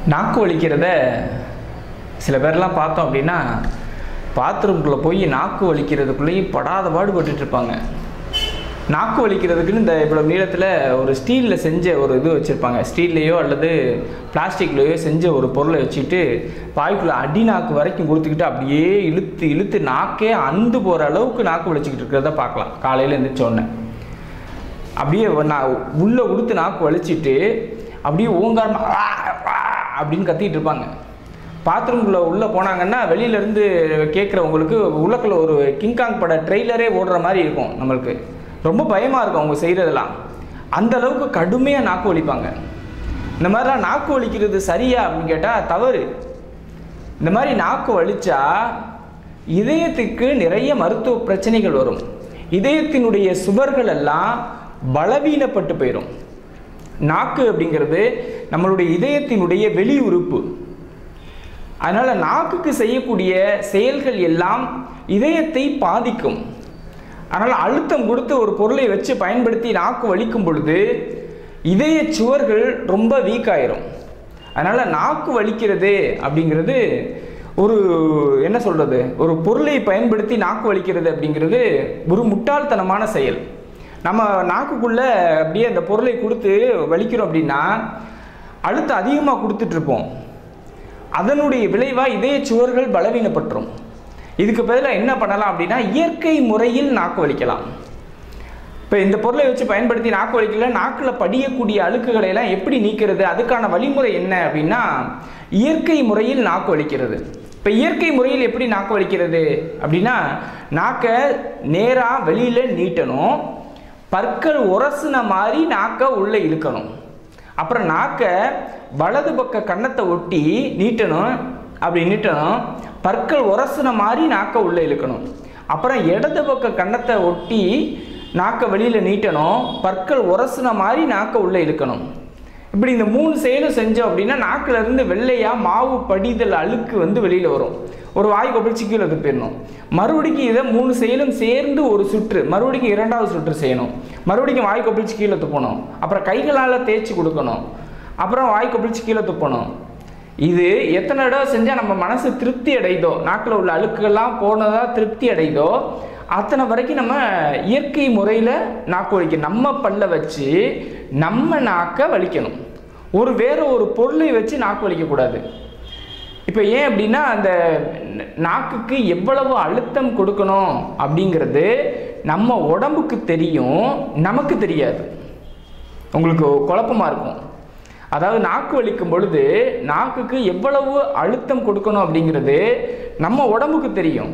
நாக்கு வலிக்கிறத சில பேர்லாம் பார்த்தோம் அப்படின்னா பாத்ரூம்குள்ளே போய் நாக்கு வலிக்கிறதுக்குள்ளேயும் படாத பாடுபட்டுட்டு இருப்பாங்க நாக்கு வலிக்கிறதுக்குன்னு இந்த இவ்வளோ நீளத்தில் ஒரு ஸ்டீலில் செஞ்ச ஒரு இது வச்சுருப்பாங்க ஸ்டீல்லையோ அல்லது பிளாஸ்டிக்லேயோ செஞ்ச ஒரு பொருளை வச்சுக்கிட்டு வாய்க்குள்ளே அடி நாக்கு வரைக்கும் கொடுத்துக்கிட்டு அப்படியே இழுத்து இழுத்து நாக்கே அந்து போகிற அளவுக்கு நாக்கு வலிச்சுக்கிட்டு இருக்கிறத பார்க்கலாம் காலையில் எழுந்திரிச்ச உடனே அப்படியே நான் உள்ளே கொடுத்து நாக்கு வலிச்சிட்டு அப்படியே ஓங்காரமா "ஆ, ஆ" அப்படின்னு கத்திட்டு இருப்பாங்க பாத்ரூம்குள்ளே உள்ளே போனாங்கன்னா வெளியிலேருந்து கேட்குறவங்களுக்கு உள்ளக்குள்ள ஒரு கிங்காங் பட ட்ரெய்லரே ஓடுற மாதிரி இருக்கும் நம்மளுக்கு ரொம்ப பயமாக இருக்கும் அவங்க செய்கிறதெல்லாம் அந்த அளவுக்கு கடுமையாக நாக்கு வலிப்பாங்க இந்த மாதிரிலாம் நாக்கு வலிக்கிறது சரியா அப்படின்னு கேட்டால் தவறு இந்த மாதிரி நாக்கு வலிச்சா இதயத்துக்கு நிறைய மருத்துவ பிரச்சனைகள் வரும் இதயத்தினுடைய சுவர்கள் எல்லாம் பலவீனப்பட்டு போயிடும் நாக்கு அப்படிங்கிறது நம்மளுடைய இதயத்தினுடைய வெளி உறுப்பு அதனால் நாக்குக்கு செய்யக்கூடிய செயல்கள் எல்லாம் இதயத்தை பாதிக்கும் அதனால் அழுத்தம் கொடுத்து ஒரு பொருளை வச்சு பயன்படுத்தி நாக்கு வலிக்கும் பொழுது இதய சுவர்கள் ரொம்ப வீக் ஆயிரும் அதனால் நாக்கு வலிக்கிறது அப்படிங்கிறது ஒரு என்ன சொல்கிறது ஒரு பொருளை பயன்படுத்தி நாக்கு வலிக்கிறது அப்படிங்கிறது ஒரு முட்டாள்தனமான செயல் நம்ம நாக்குக்குள்ளே அப்படியே அந்த பொருளை கொடுத்து வலிக்கிறோம் அப்படின்னா அழுத்தம் அதிகமாக கொடுத்துட்ருப்போம் அதனுடைய விளைவாக இதய சுவர்கள் பலவீனப்பட்டுரும் இதுக்கு பதிலாக என்ன பண்ணலாம் அப்படின்னா இயற்கை முறையில் நாக்கு வலிக்கலாம் இப்போ இந்த பொருளை வச்சு பயன்படுத்தி நாக்கு வலிக்கல நாக்கில் படியக்கூடிய அழுக்குகளை எல்லாம் எப்படி நீக்கிறது அதுக்கான வழிமுறை என்ன அப்படின்னா இயற்கை முறையில் நாக்கு வலிக்கிறது இப்போ இயற்கை முறையில் எப்படி நாக்கு வலிக்கிறது அப்படின்னா நாக்கை நேராக வெளியில் நீட்டணும் பற்கள் உரசுன மாதிரி நாக்கை உள்ளே இழுக்கணும் அப்புறம் நாக்கை வலது பக்க கன்னத்தை ஒட்டி நீட்டணும் அப்படி நீட்டணும் பற்கள் உரசுன மாதிரி நாக்கை உள்ளே இழுக்கணும் அப்புறம் இடது பக்க கன்னத்தை ஒட்டி நாக்கை வெளியில் நீட்டணும் பற்கள் உரசுன மாதிரி நாக்கை உள்ளே இழுக்கணும் இப்படி இந்த மூணு செயலும் செஞ்சோம் அப்படின்னா நாக்குல இருந்து வெள்ளையாக மாவு படிதல் அழுக்கு வந்து வெளியில் வரும் ஒரு வாய் கொப்பளிச்சு கீழே துப்பிடணும் மறுபடிக்கும் இதை மூணு செயலும் சேர்ந்து ஒரு சுற்று மறுபடிக்கும் இரண்டாவது சுற்று செய்யணும் மறுபடிக்கும் வாய் கொப்பளிச்சு கீழே துப்பணும் அப்புறம் கைகளால் தேய்ச்சி கொடுக்கணும் அப்புறம் வாய் கொப்பளிச்சு கீழே துப்பணும் இது எத்தனை தடவை செஞ்சால் நம்ம மனசு திருப்தி அடையுதோ நாக்கில் உள்ள அழுக்குகள்லாம் போனதா திருப்தி அடையுதோ அத்தனை வரைக்கும் நம்ம இயற்கை முறையில் நாக்கு வலிக்க நம்ம பல்ல வச்சு நம்ம நாக்கை வலிக்கணும் ஒரு வேற ஒரு பொருளை வச்சு நாக்கு வலிக்கக்கூடாது இப்போ ஏன் அப்படின்னா அந்த ந- நாக்குக்கு எவ்வளவு அழுத்தம் கொடுக்கணும் அப்படிங்கிறது நம்ம உடம்புக்கு தெரியும் நமக்கு தெரியாது உங்களுக்கு குழப்பமா இருக்கும் அதாவது நாக்கு வலிக்கும் பொழுது நாக்குக்கு எவ்வளவு அழுத்தம் கொடுக்கணும் அப்படிங்கிறது நம்ம உடம்புக்கு தெரியும்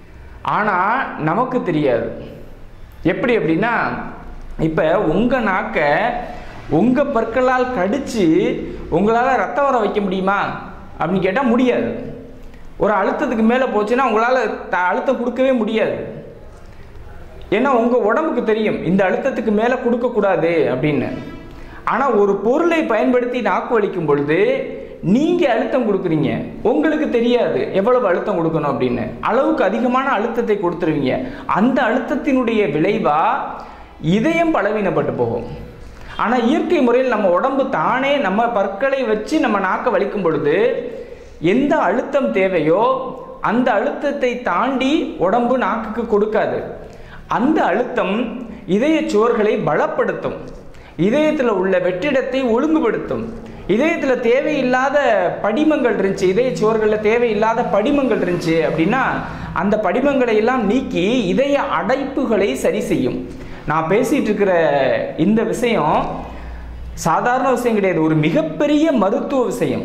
ஆனால் நமக்கு தெரியாது எப்படி அப்படின்னா இப்போ உங்கள் நாக்கை உங்கள் பற்களால் கடித்து உங்களால் ரத்தம் வர வைக்க முடியுமா அப்படின்னு கேட்டால் முடியாது ஒரு அழுத்தத்துக்கு மேலே போச்சுன்னா உங்களால் த அழுத்தம் கொடுக்கவே முடியாது ஏன்னா உங்கள் உடம்புக்கு தெரியும் இந்த அழுத்தத்துக்கு மேலே கொடுக்கக்கூடாது அப்படின்னு ஆனால் ஒரு பொருளை பயன்படுத்தி நாக்கு வலிக்கும் பொழுது நீங்கள் அழுத்தம் கொடுக்குறீங்க உங்களுக்கு தெரியாது எவ்வளவு அழுத்தம் கொடுக்கணும் அப்படின்னு அளவுக்கு அதிகமான அழுத்தத்தை கொடுத்துருவீங்க அந்த அழுத்தத்தினுடைய விளைவா இதயம் பலவீனப்பட்டு போகும் ஆனால் இயற்கை முறையில் நம்ம உடம்பு தானே நம்ம பற்களை வச்சு நம்ம நாக்கை வலிக்கும் பொழுது எந்த அழுத்தம் தேவையோ அந்த அழுத்தத்தை தாண்டி உடம்பு நாக்குக்கு கொடுக்காது அந்த அழுத்தம் இதய சுவர்களை பலப்படுத்தும் இதயத்தில் உள்ள வெற்றிடத்தை ஒழுங்குபடுத்தும் இதயத்தில் தேவையில்லாத படிமங்கள் இருந்துச்சு இதய சுவர்களில் தேவையில்லாத படிமங்கள் இருந்துச்சு அப்படின்னா அந்த படிமங்களை எல்லாம் நீக்கி இதய அடைப்புகளை சரி செய்யும் நான் பேசிட்டு இருக்கிற இந்த விஷயம் சாதாரண விஷயம் கிடையாது ஒரு மிகப்பெரிய மருத்துவ விஷயம்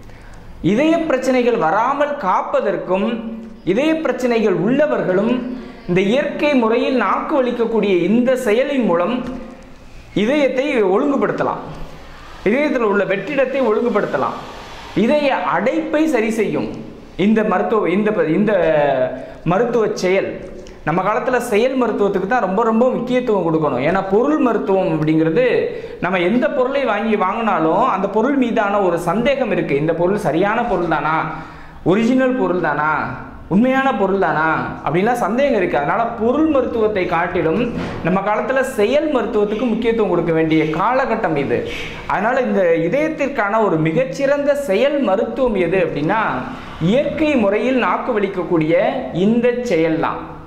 இதய பிரச்சனைகள் வராமல் காப்பதற்கும் இதய பிரச்சனைகள் உள்ளவர்களும் இந்த இயற்கை முறையில் நாக்கு வலிக்கக்கூடிய இந்த செயலின் மூலம் இதயத்தை ஒழுங்குபடுத்தலாம் இதயத்தில் உள்ள வெற்றிடத்தை ஒழுங்குபடுத்தலாம் இதய அடைப்பை சரி செய்யும் இந்த மருத்துவ இந்த இந்த மருத்துவ செயல் நம்ம காலத்தில் செயல் மருத்துவத்துக்கு தான் ரொம்ப ரொம்ப முக்கியத்துவம் கொடுக்கணும் ஏன்னா பொருள் மருத்துவம் அப்படிங்கிறது நம்ம எந்த பொருளை வாங்கி வாங்கினாலும் அந்த பொருள் மீதான ஒரு சந்தேகம் இருக்குது இந்த பொருள் சரியான பொருள் தானா ஒரிஜினல் பொருள் தானா உண்மையான பொருள் தானா அப்படின்லாம் சந்தேகம் இருக்குது அதனால் பொருள் மருத்துவத்தை காட்டிலும் நம்ம காலத்தில் செயல் மருத்துவத்துக்கு முக்கியத்துவம் கொடுக்க வேண்டிய காலகட்டம் இது அதனால் இந்த இதயத்திற்கான ஒரு மிகச்சிறந்த செயல் மருத்துவம் எது அப்படின்னா இயற்கை முறையில் நாக்கு வலிக்கக்கூடிய இந்த செயல் தான்